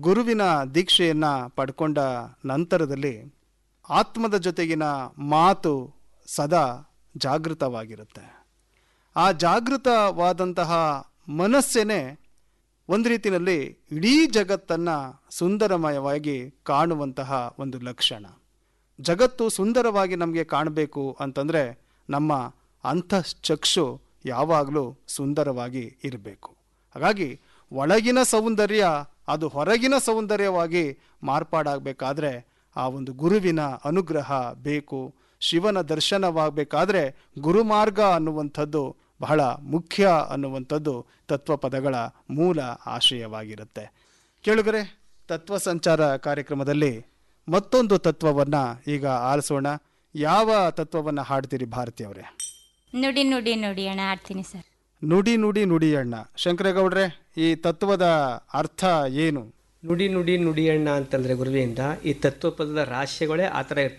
ಗುರುವಿನ ದೀಕ್ಷೆಯನ್ನು ಪಡ್ಕೊಂಡ ನಂತರದಲ್ಲಿ ಆತ್ಮದ ಜೊತೆಗಿನ ಮಾತು ಸದಾ ಜಾಗೃತವಾಗಿರುತ್ತೆ ಆ ಜಾಗೃತವಾದಂತಹ ಮನಸ್ಸೇನೆ ಒಂದು ರೀತಿಯಲ್ಲಿ ಇಡೀ ಜಗತ್ತನ್ನು ಸುಂದರಮಯವಾಗಿ ಕಾಣುವಂತಹ ಒಂದು ಲಕ್ಷಣ ಜಗತ್ತು ಸುಂದರವಾಗಿ ನಮಗೆ ಕಾಣಬೇಕು ಅಂತಂದರೆ ನಮ್ಮ ಅಂತಃಚಕ್ಷು ಯಾವಾಗಲೂ ಸುಂದರವಾಗಿ ಇರಬೇಕು ಹಾಗಾಗಿ ಒಳಗಿನ ಸೌಂದರ್ಯ ಅದು ಹೊರಗಿನ ಸೌಂದರ್ಯವಾಗಿ ಮಾರ್ಪಾಡಾಗಬೇಕಾದ್ರೆ ಆ ಒಂದು ಗುರುವಿನ ಅನುಗ್ರಹ ಬೇಕು ಶಿವನ ದರ್ಶನವಾಗಬೇಕಾದ್ರೆ ಗುರುಮಾರ್ಗ ಅನ್ನುವಂಥದ್ದು ಬಹಳ ಮುಖ್ಯ ಅನ್ನುವಂಥದ್ದು ತತ್ವಪದಗಳ ಮೂಲ ಆಶಯವಾಗಿರುತ್ತೆ ಕೇಳುಗರೆ ತತ್ವ ಸಂಚಾರ ಕಾರ್ಯಕ್ರಮದಲ್ಲಿ ಮತ್ತೊಂದು ತತ್ವವನ್ನು ಈಗ ಆಲಿಸೋಣ ಯಾವ ತತ್ವವನ್ನು ಹಾಡ್ತೀರಿ ಭಾರತಿ ಅವರೇ ನುಡಿ ನುಡಿ ನುಡಿ ಅಣ್ಣ ಆಡ್ತೀನಿ ಸರ್ ನುಡಿ ನುಡಿ ನುಡಿಯಣ್ಣ ಶಂಕರೇಗೌಡ್ರೆ ಈ ತತ್ವದ ಅರ್ಥ ಏನು ನುಡಿ ನುಡಿ ನುಡಿಯಣ್ಣ ಅಂತಂದ್ರೆ ಗುರುವಿಯಿಂದ ಈ ತತ್ವಪದದ ರಾಶಿಗಳೇ ಆ ಥರ ಇರ್ತವೆ